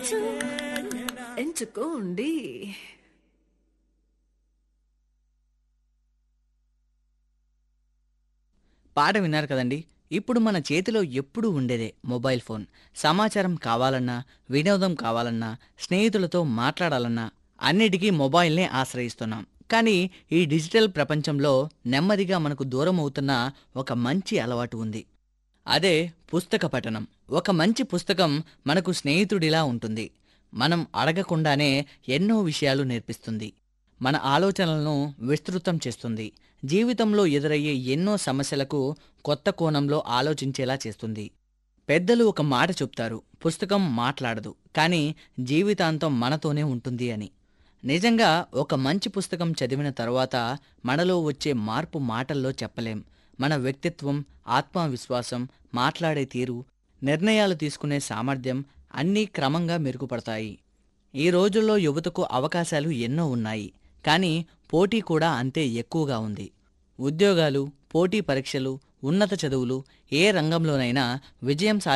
ఎంచు ఎంచుకోండి పాట విన్నారు కదండి ఇప్పుడు మన చేతిలో ఎప్పుడూ ఉండేదే మొబైల్ ఫోన్ సమాచారం కావాలన్నా వినోదం కావాలన్నా స్నేహితులతో మాట్లాడాలన్నా అన్నిటికీ మొబైల్నే ఆశ్రయిస్తున్నాం కానీ ఈ డిజిటల్ ప్రపంచంలో నెమ్మదిగా మనకు దూరం అవుతున్న ఒక మంచి అలవాటు ఉంది అదే పుస్తక పఠనం ఒక మంచి పుస్తకం మనకు స్నేహితుడిలా ఉంటుంది మనం అడగకుండానే ఎన్నో విషయాలు నేర్పిస్తుంది మన ఆలోచనలను విస్తృతం చేస్తుంది జీవితంలో ఎదురయ్యే ఎన్నో సమస్యలకు కొత్త కోణంలో ఆలోచించేలా చేస్తుంది పెద్దలు ఒక మాట చెప్తారు పుస్తకం మాట్లాడదు కానీ జీవితాంతం మనతోనే ఉంటుంది అని నిజంగా ఒక మంచి పుస్తకం చదివిన తరువాత మనలో వచ్చే మార్పు మాటల్లో చెప్పలేం మన వ్యక్తిత్వం ఆత్మవిశ్వాసం మాట్లాడే తీరు నిర్ణయాలు తీసుకునే సామర్థ్యం అన్నీ క్రమంగా మెరుగుపడతాయి ఈ రోజుల్లో యువతకు అవకాశాలు ఎన్నో ఉన్నాయి కానీ పోటీ కూడా అంతే ఎక్కువగా ఉంది ఉద్యోగాలు పోటీ పరీక్షలు ఉన్నత చదువులు ఏ రంగంలోనైనా విజయం సాధి